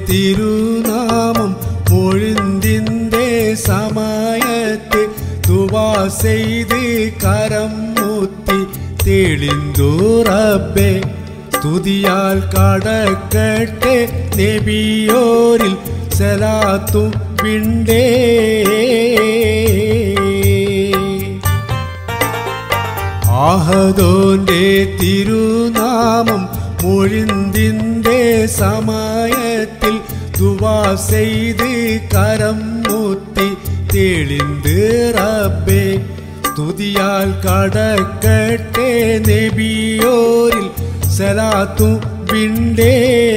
തിരുനാമം പൊഴുന്തിന്റെ സമയത്ത് തുവാ ചെയ്ത് കരം മുത്തി തെളിന്തുറപ്പേ സ്തുതിയാൽ കടക്കട്ടെ നബിയോരിൽ സലാത്തും വിണ്ടേ ആഹദോന്റെ തിരുനാമം മൊഴിന്തിന്റെ സമയത്തിൽ ദുവാ ചെയ്ത് കരം മുത്തി തെളിന്ത് റബ്ബേ സ്തുതിയാൽ കടക്കട്ടെ നബിയോരിൽ സലാത്തു വിണ്ടേ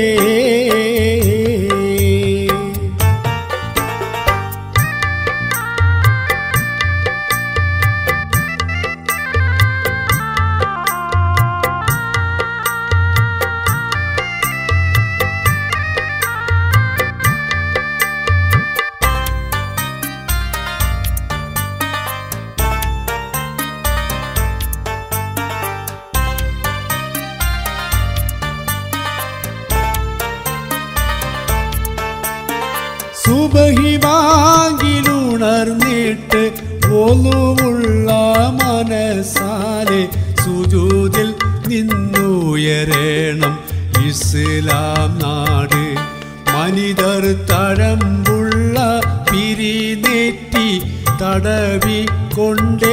സുബഹി വാങ്ങിലുണർന്നിട്ട് ഒന്നുമുള്ള മനസ്സാലെ സുജൂതിൽ നിന്നുയരേണം ഇസ്ലാം നാട് മനിതർ തഴമ്പുള്ള പിരിനെറ്റി തടവിക്കൊണ്ടേ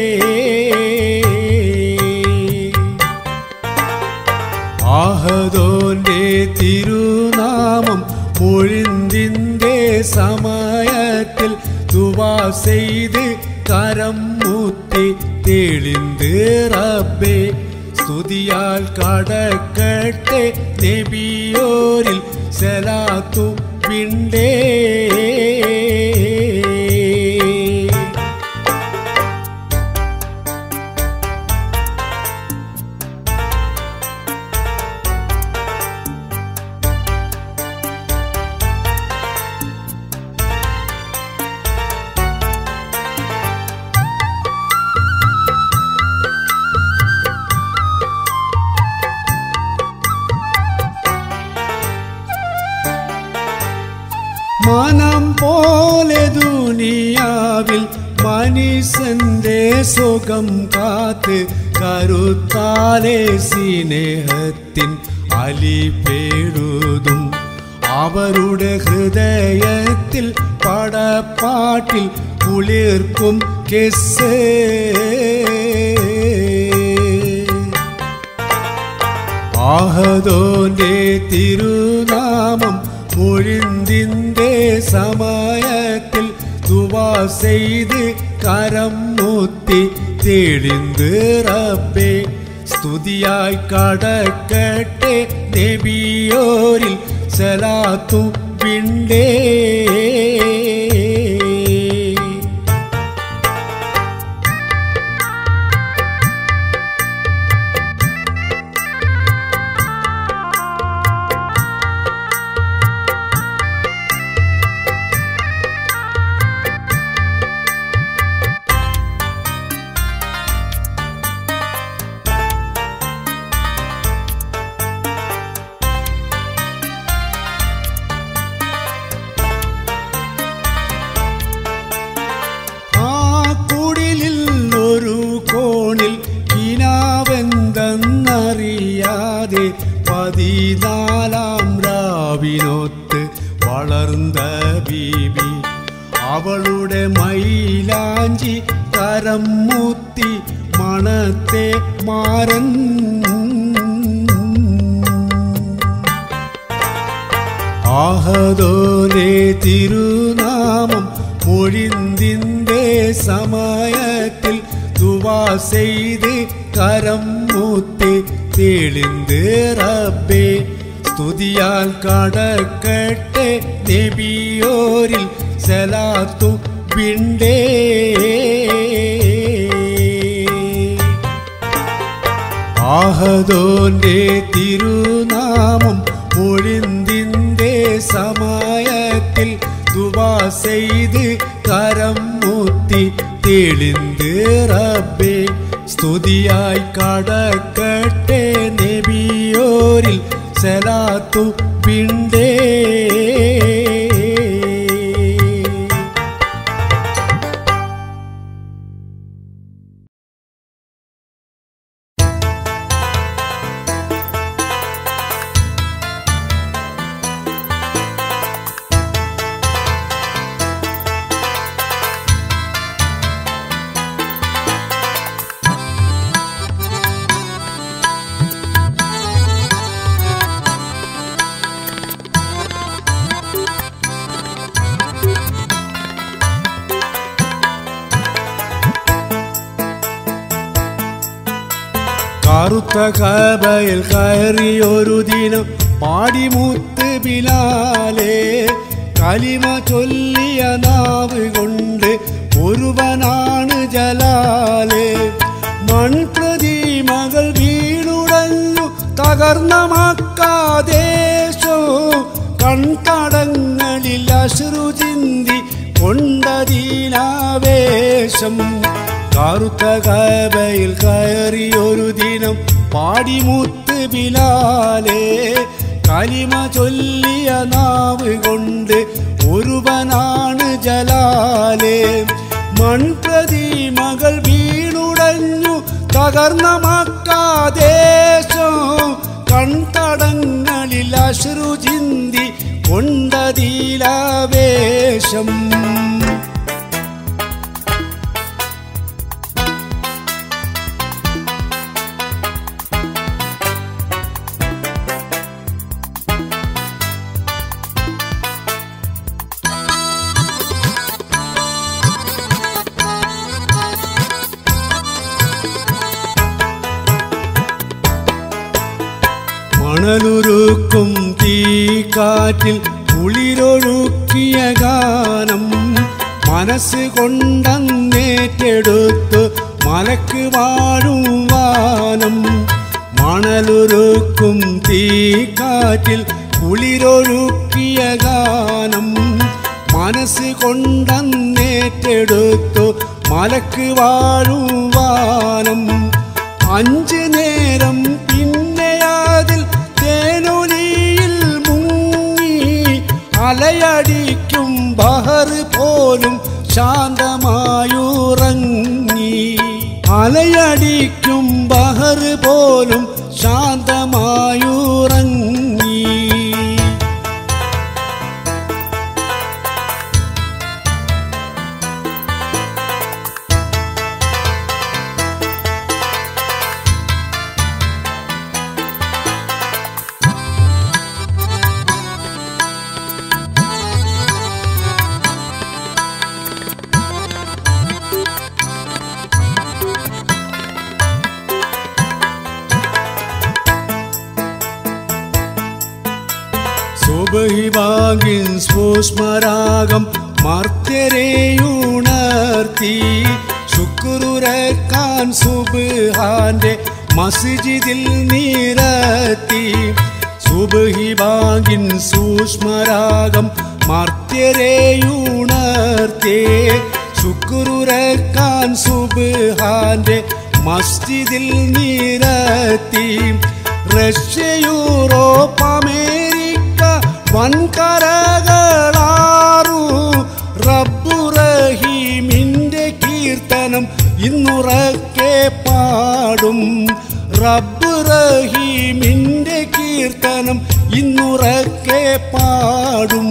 ആഹദോന്റെ തിരുനാമം മൊഴിന്തിന്റെ സമയത്തിൽ ദുവാ ചെയ്ത് കരം മുത്തി തെളിന്ത് റബ്ബേ സ്തുതിയാൽ കടക്കട്ടെ നബിയോരിൽ സലാത്തു വിണ്ടേ മനം പോലെ ദുനിയാവിൽ മനുഷ്യന്റെ സുഖം കാത്ത് കരുത്താലെ സ്നേഹത്തിൻ അലിപേടുതും അവരുടെ ഹൃദയത്തിൽ പടപ്പാട്ടിൽ കുളിർക്കും കെസ് ആഹദോന്റെ തിരുനാമം മൊഴിന്തിന്റെ സമയത്തിൽ തുവാ ചെയ്ത് കരം മുത്തി തെളിന്ത് റബ്ബേ സ്തുതിയായി കടക്കട്ടെ നബിയോരിൽ സലാത്തു വിണ്ടേ ആ കുടിലിൽ ഒരു കോണിൽ കിനാവെന്തെന്നറിയാതെ പതിനാലാം രാവിനൊത്ത് വളർന്ന ബീബി അവളുടെ മൈലാഞ്ചി കരം മുത്തി മണത്തെ മാറൻ ആഹദോനെ തിരുനാമം മൊഴിന്തിന്റെ സമയത്തിൽ തുവാ ചെയ്ത് കരം മുത്തി തെളിന്ത് റബ്ബേ സ്തുതിയാൽ കടക്കട്ടെ നബിയോരിൽ സലാത്തു വിണ്ടേ ആഹദോന്റെ തിരുനാമം ഒഴിന്തിന്റെ സമയത്തിൽ ദുവാ ചെയ്ത് കരം മുത്തി തെളിന്ത് റബ്ബേ സ്തുതിയായി കടക്കട്ടെ നബിയോരിൽ സെലാത്തു പിണ്ടേ കറുത്ത കബയിൽ കയറിയൊരു ദിനം പാടിമുത്ത് ബിലാലേ കലിമ ചൊല്ലിയ നാവ് കൊണ്ട് ഒരുവനാണ് ജലാലേ മൺപ്രതിമകൾ വീണുടഞ്ഞു തകർന്ന മക്കാദേശോ കൺതടങ്ങളിൽ അശ്രു ചിന്തി കൊണ്ടതീനാവേശം കറുത്ത കബയിൽ കയറിയൊരു ദിനം പാടിമുത്ത് ബിലാലേ കലിമ ചൊല്ലിയ നാവ് കൊണ്ട് ഒരുവനാണ് ജലാലേ മൺപ്രതിമകൾ വീണുടഞ്ഞു തകർന്ന മക്കാദേശം കൺതടങ്ങളിൽ അശ്രു ചിന്തി കൊണ്ടതീലാവേശം മണലുരുക്കും തീക്കാറ്റിൽ കുളിരൊഴുക്കിയ ഗാനം മനസ്സ് കൊണ്ടന്നേറ്റെടുത്ത് മലക്ക് വാഴും വാനം മണലുരുക്കും തീക്കാറ്റിൽ കുളിരൊഴുക്കിയ ഗാനം മനസ്സ് കൊണ്ടന്നേറ്റെടുത്തു മലക്ക് വാഴും വാനം അഞ്ചു നേരം പിന്നെ അതിൽ തേനൊലിയിൽ മുങ്ങി അലയടിക്കും ബഹർ പോലും ശാന്തമായുറങ്ങി അലയടിക്കും ബഹർ പോലും ശാന്തമായുറങ്ങി സുബഹിവാകിൻ സൂക്ഷ്മരാഗം മർത്യരെയുണർത്തി ശുക്രുരക്കാൻ സുബാന്റെ മസ്ജിദിൽ നിരത്തി സുബഹിവാകിൻ സൂക്ഷ്മരാഗം മർത്യരെയുണർത്തി ശുക്രുരക്കാൻ സുബാന്റെ മസ്ജിദിൽ നിരത്തി റഷ്യ യൂറോപ്പ് അമേരിക്ക വൻകരകളാറു റബ്ബുറഹീമിന്റെ കീർത്തനം ഇന്നുറക്കെ പാടും റബ്ബ് റഹീമിന്റെ കീർത്തനം ഇന്നുറക്കെ പാടും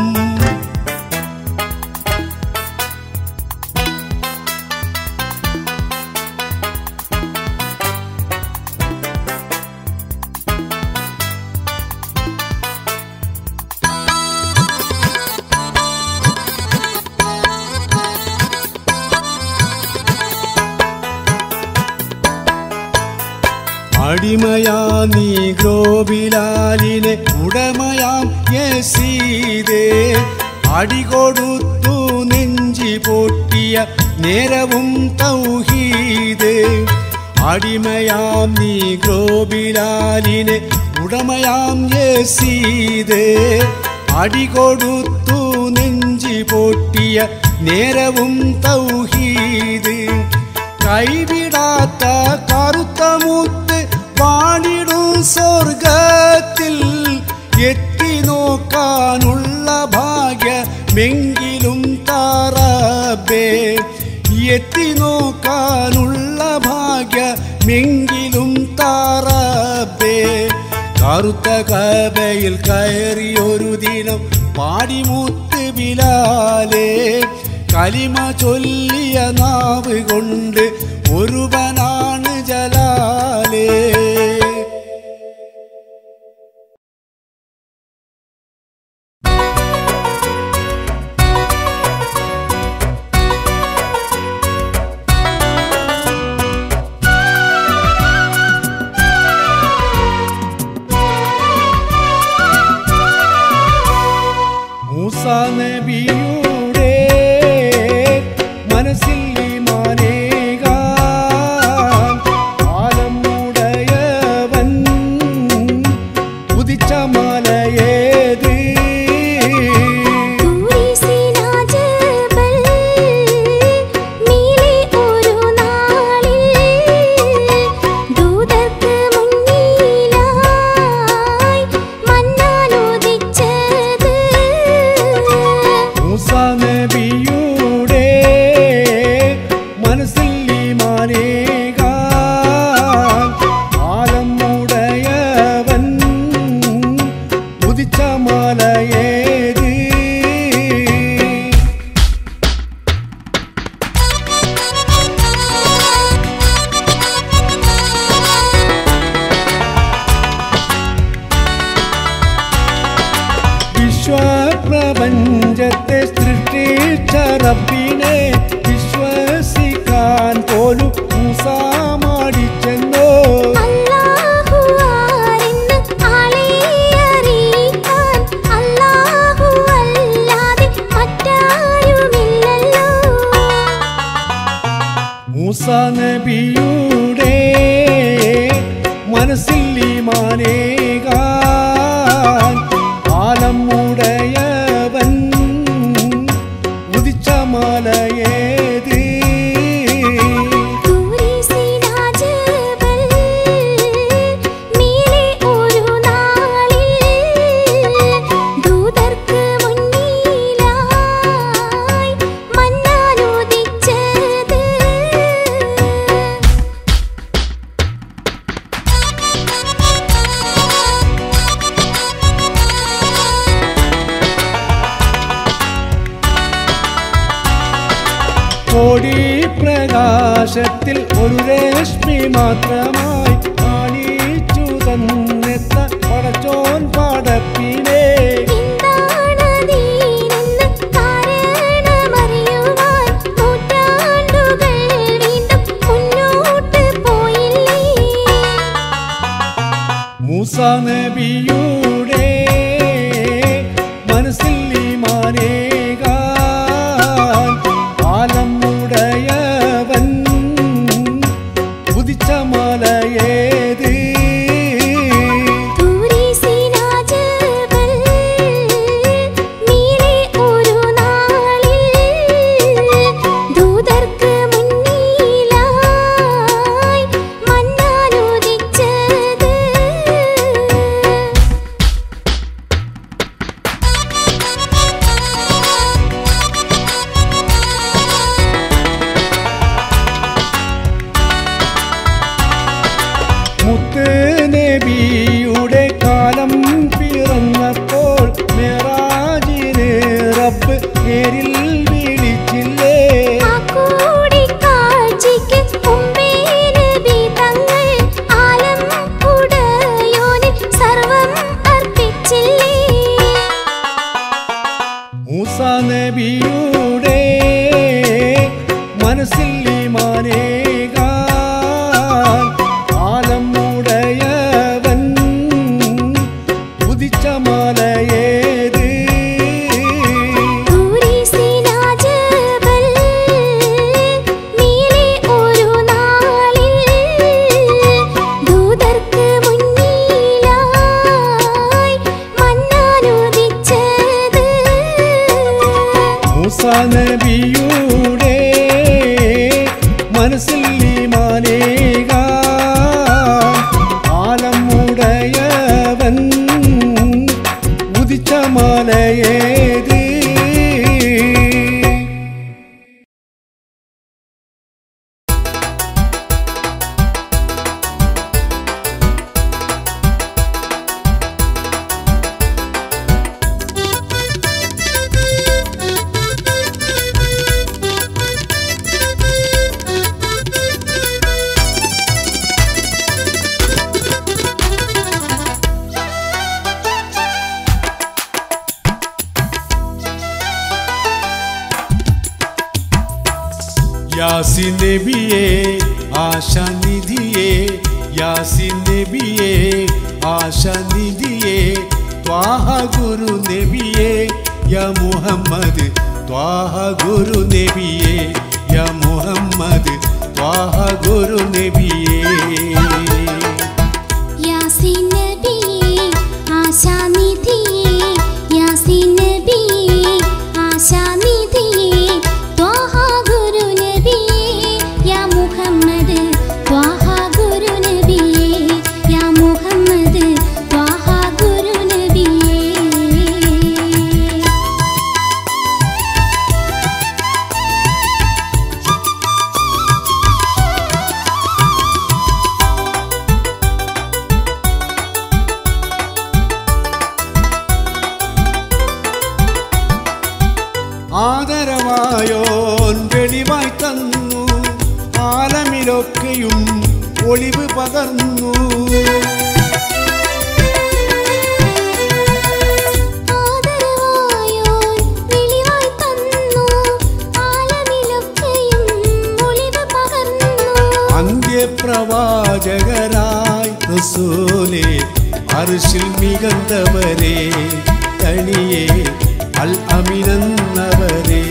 അടിമയാ നീ ഗ്രോബിലാലിനെ ഉടമയാം യസീതേ അടികൊടുത്തു നെഞ്ചി പൊട്ടിയ നേരവും തൗഹീദേ അടിമയാം നീ ഗ്രോബിലാലിനെ ഉടമയാം യസീതേ അടികൊടുത്തു നെഞ്ചി പൊട്ടിയ നേരവും തൗഹീദ് കൈവിടാത്ത കറുത്ത മുത്ത് വാണിടും സ്വർഗത്തിൽ എത്തി നോക്കാനുള്ള ഭാഗ്യമെങ്കിലും താറബേ എത്തി നോക്കാനുള്ള ഭാഗ്യമെങ്കിലും താറബേ കറുത്ത കബയിൽ കയറിയൊരു ദിനം പാടിമുത്ത് ബിലാലേ കലിമ ചൊല്ലിയ നാവ് കൊണ്ട് ഒരുവനാണ് ജലാലേ മൂസ നബിയുടെ മനസ്സിൽ ഈമാനേകാൻ ആലമുടയവൻ ഉദിച്ച മലയേത് തൂരിസിനാജബൽ മീലെ ഒരു നാളിൽ ദൂതർക്ക് മുന്നിലായി മന്നാനുദിച്ചത് മൂസ നബിയുടെ മനസ്സിൽ ഈമാനേകാൻ ആലമുടയവൻ ഉദിച്ച മലയേത് വിശ്വപ്രപഞ്ചത്തെ സൃഷ്ടിച്ച റബ്ബിനെ വിശ്വസിക്കാൻ പോലും മൂസ മാടിച്ചെന്നോ അല്ലാഹു ആരെന്ന് ആളെ അറിയിക്കാൻ അല്ലാഹു അല്ലാതെ മറ്റാരുമില്ലല്ലോ മൂസ നബിയുടെ മനസ്സിൽ ഈമാനേകാൻ ആലമുടയവൻ ഉദിച്ച മലയേത് തൂരിസിനാജബൽ മീലെ ഒരു നാളിൽ ദൂതർക്ക് മുന്നിലായി മന്നാനുദിച്ചത് കോടി പ്രകാശത്തിൽ ഒരു രശ്മി മാത്രമായി കാണിച്ചു തന്നെത്ത പടച്ചോൻ പടപ്പിനെ എന്താണതീനെന്ന് കാരണമറിയുവാൻ നൂറ്റാണ്ടുകൾ വീണ്ടും മുന്നോട്ട് പോയില്ലേ മൂസ നബിയുടെ മനസ്സിൽ ഈമാനേകാൻ ആലമുടയവൻ ഉദിച്ച മലയേത് തൂരിസിനാജബൽ മീലെ ഒരു നാളിൽ ദൂതർക്ക് മുന്നിലായി മന്നാനുദിച്ചത് മുത്ത് നബിയുടെ കാലം പിറന്നപ്പോൾ മെറാജിന് റബ്ബ് നേരിൽ വിളിച്ചില്ലേ ആ കൂടിക്കാഴ്ചയ്ക്ക് മുമ്പേ നബി തങ്ങൾ ആലം ഉടയോന് സർവം അർപ്പിച്ചില്ലേ മൂസ നബിയുടെ മനസ്സിൽ ഈമാനേകാൻ ആലമുടയവൻ ഉദിച്ച മലയേത് തൂരിസിനാജബൽ മീലെ ഒരു നാളിൽ ദൂതർക്ക് മുന്നിലായി മന്നാനുദിച്ചത് മൂസ നബിയുടെ മനസ്സിൽ ഈമാനേകാൻ യാസിൻ നബിയെ ആശാനിധിയെ യാസിൻ നബിയെ ആശാനിധിയെ ത്വാഹ ഗുരു നബിയെ യാ മുഹമ്മദ് ത്വാഹ ഗുരു നബിയെ യാ മുഹമ്മദ് ത്വാഹ ഗുരു നബിയെ യാസീൻ നബിയേ ആശാനിധിയേ യാസീൻ നബിയേ ആശാനിധിയേ ത്വാഹ ഗുരു നബിയേ യാ മുഹമ്മദ് ത്വാഹ ഗുരു നബിയേ യാ മുഹമ്മദ് ത്വാഹ ഗുരു നബിയേ ആദരവായോൻ വെളിവായി തന്നു ആലമിലൊക്കെയും ഒളിവ് പകർന്നു ആദരവായോൻ വെളിവായി തന്നു ആലമിലൊക്കെയും ഒളിവ് പകർന്നു അന്ത്യപ്രവാചകരായി റസൂലേ അർഷിൽ മികന്തവരെ തണിയെ അൽ അമിനന്നവരെ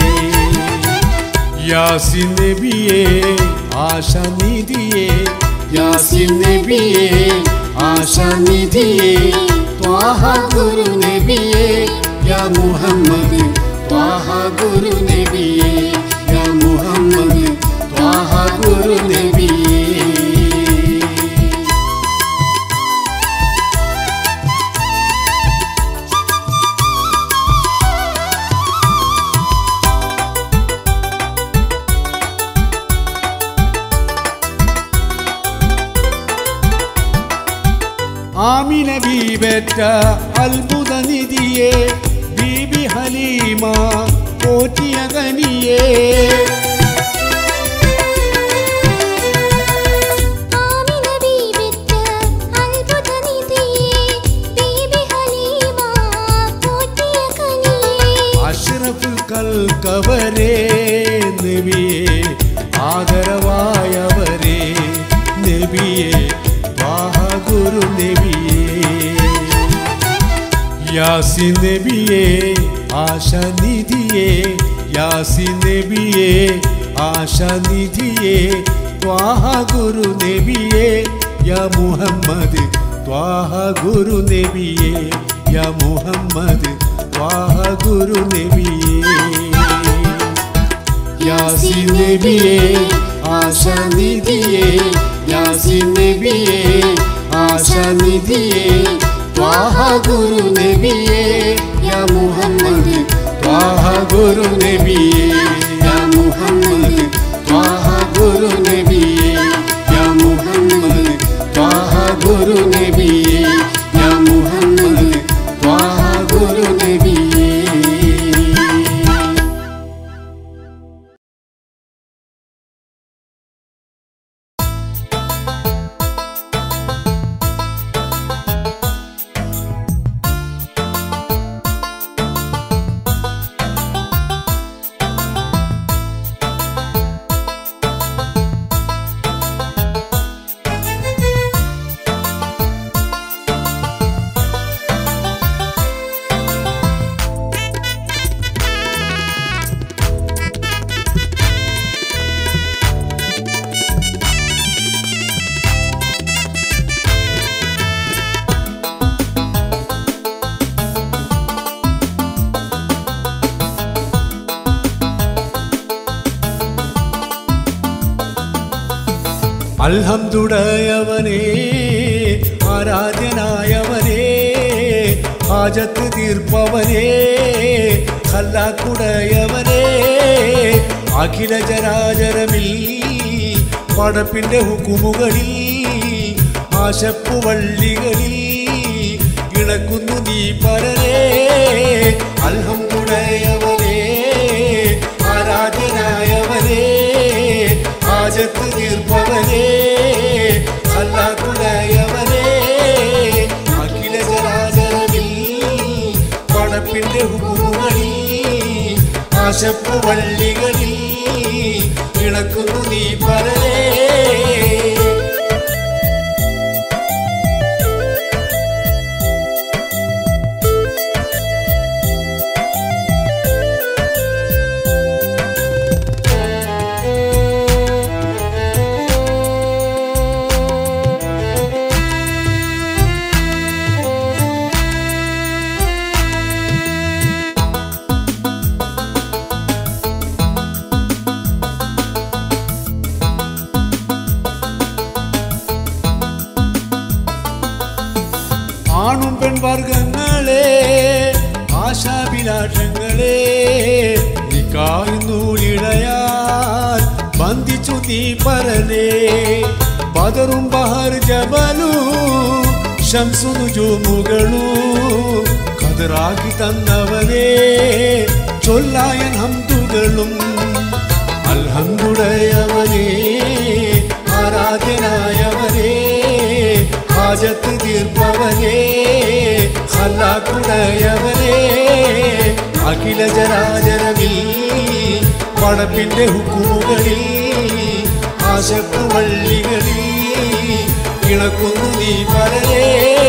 യാസിൻ നബിയെ ആശാനിധിയെ യാസിൻ നബിയെ ആശാനിധിയെ ത്വാഹ ഗുരു നബിയെ യാ മുഹമ്മദ് ത്വാഹ ഗുരു നബിയെ യാ മുഹമ്മദ് ത്വാഹ ഗുരു നബിയെ ആമിന ബീബറ്റ അത്ഭുത നിധിയെ ബീബി ഹലീമ പോറ്റിയ കനിയേ ആമിന ബീബിറ്റ അത്ഭുത നിധിയേ ബീബി ഹലീമ പോറ്റിയ കനിയേ അഷ്റഫുൽ കൽക്കവരെ നബിയെ ആദരവായവരെ നബിയെ വാഹ ഗുരു നബിയെ യാസിൻ നബിയെ ആശാനിധിയെ യാസിൻ നബിയെ ആശാനിധിയെ ത്വാഹ ഗുരു നബിയെ യാ മുഹമ്മദ് ത്വാഹ ഗുരു നബിയെ യാ മുഹമ്മദ് ത്വാഹ ഗുരു നബിയെ യാസിൻ നബിയെ ആശാനിധിയെ യാസിൻ നബിയെ ആശാനിധിയെ ത്വാഹ ഗുരു നബിയെ യാ മുഹമ്മദ് ത്വാഹ ഗുരു നബിയെ യാ മുഹമ്മദ് ത്വാഹ ഗുരു നബിയെ യാ മുഹമ്മദ് ത്വാഹ ഗുരു നബിയെ യാ മുഹമ്മദ് ത്വാഹ ഗുരു നബിയെ അൽഹംദുടയവനേ ആരാധ്യനായവനേ ഹാജത്ത് തീർപ്പവനേ ഖല്ലാക്കുടയവനേ അഖില ജരാചരമിൽ പടപ്പിന്റെ ഹുക്കുമുകളിൽ ആശപ്പുവള്ളികളിൽ ഇണക്കുന്നു നീ പരരേ അൽഹംദുടയവനേ ആരാധ്യനായവനേ ഹാജത്ത് തീർപ്പവനേ അല്ലാക്കുടയവനേ അഖില ജരാചരമിൽ പടപ്പിന്റെ ഹുക്കുമുകളിൽ ആശപ്പുവള്ളികളിൽ ഇളക്കുന്നു നീ പരരേ ആണും പെൺവർഗങ്ങളെ ആശാഭിലാഷങ്ങളെ നിക്കായുന്നൂലിടയാൽ ബന്ധിച്ചു നീ പരനെ ബദറും ബഹർ ജബലു ശംസുനു ജൂമുകളു കതിറാക്കി തന്നവനെ ചൊല്ലായൻ ഹംദുകളും അൽഹംദുടയവനേ ആരാധ്യനായവനേ ഹാജത്ത് തീർപ്പവനേ ഹല്ലാക്കുടയവനേ അഖില ജരാചരവിൽ പടപ്പിന്റെ ഹുക്കുമുകളിൽ ആശപ്പു വള്ളികളിൽ ഇളക്കുന്നു നീ പരലേ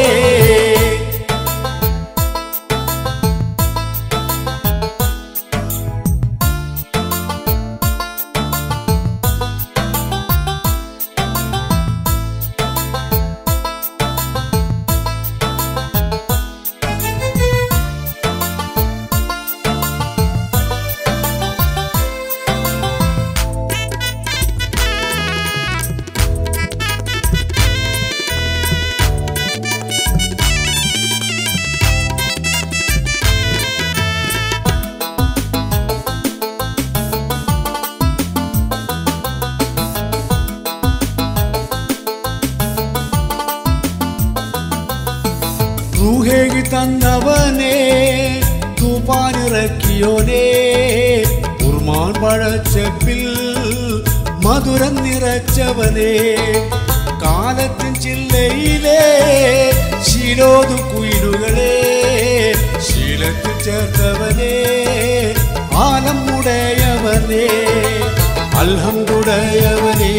റൂഹേകി തന്നവനെ തൂപ്പാനിറക്കിയോനെ ഉർമാൻ പഴച്ചപ്പിൽ മധുരം നിറച്ചവനെ കാലത്തിൻ ചില്ലയിലെ ശീലോതു കുയിലുകളെ ശീലത്തിൽ ചേർത്തവനെ ആലം മുടയവനെ അൽഹംദുടയവനെ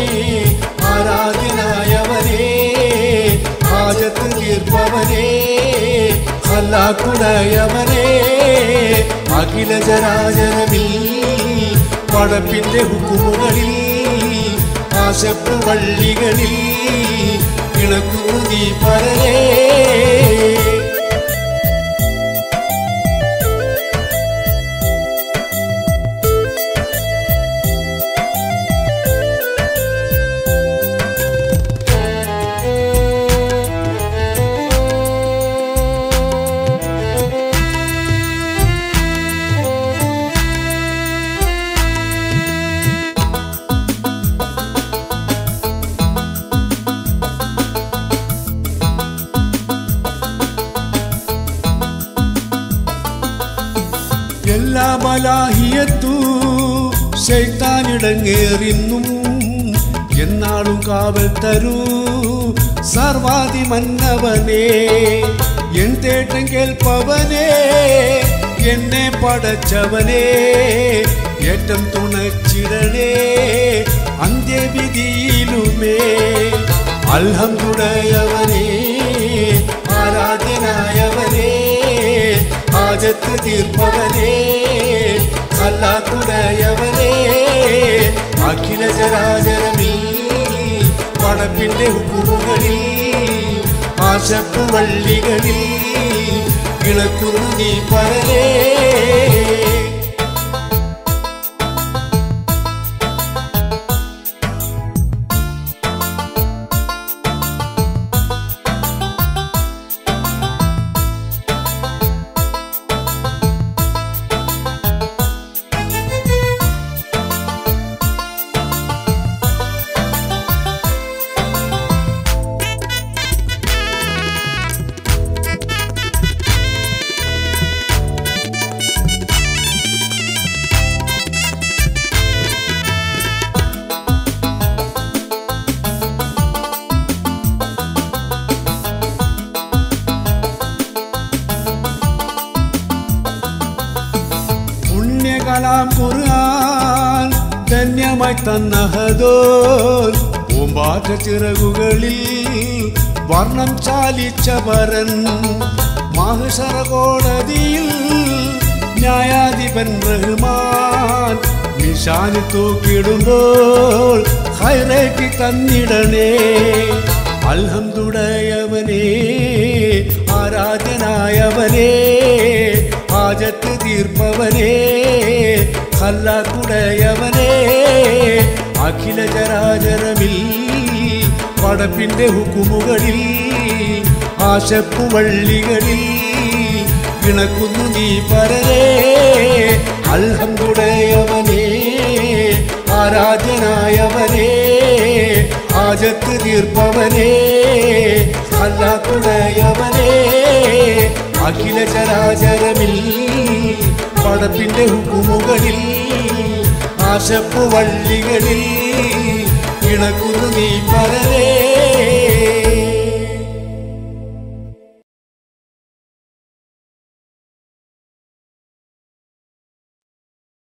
ആരാധ്യനായവനെ ഹാജത്ത് തീർപ്പവനെ ഹല്ലാക്കുടയവനെ അഖില ജരാചരമിൽ പടപ്പിന്റെ ഹുക്കുമുകളിൽ ആശപ്പു വള്ളികളിൽ ഇളക്കുന്നു നീ പരലേ എല്ലാ ബലാഹിയത്തു ശൈത്താനിടങ്ങേറിന്നും എന്നാളും കാവൽ തരൂ സർവാധി മന്നവനെ എൻ തേട്ടം കേൾപ്പവനെ എന്നെ പടച്ചവനെ ഏറ്റം തുണച്ചിടണേ അന്ത്യവിധിയിലുമേ അൽഹംദുടയവനെ ആരാധ്യനായവനെ ഹാജത്ത് തീർപ്പവനെ അല്ലാക്കുടയവനെ അഖില ജരാചരമിൽ പടപ്പിന്റെ ഹുക്കുമുകളിൽ ആശപ്പു വള്ളികളിൽ ഇളക്കുന്നു നീ പരലേ പുണ്യകലാം ഖുർആൻ ധന്യമായി തന്നഹദോൽ പൂമ്പാറ്റ ചിറകുകളിൽ വർണ്ണം ചാലിച്ച പരൻ മാഹശറ കോടതിയിൽ ന്യായാധിപൻ റഹ്മാൻ നിശാനി തൂക്കിടുമ്പോൾ ഹൈറേറ്റി തന്നിടണേ അൽഹംദുടയവനേ ആരാധനായവനേ ഹാജത്ത് തീർപ്പവനേ ഹല്ലാക്കുടയവനേ അഖില ചരാചരമിൽ പടപ്പിന്റെ ഹുക്കുമുകളിൽ ആശപ്പുവള്ളികളിൽ ഇണക്കുന്നു നീ പരരേ അൽഹംദുടയവനേ ആരാധനായവനേ ആജത്ത് തീർപ്പവനേ അല്ലാക്കുടയവനേ അഖില ചരാചരമിൽ പടപ്പിന്റെ ഹുക്കുമുകളിൽ ആശപ്പുവള്ളികളിൽ ഇണക്കുന്നു നീ പരരേ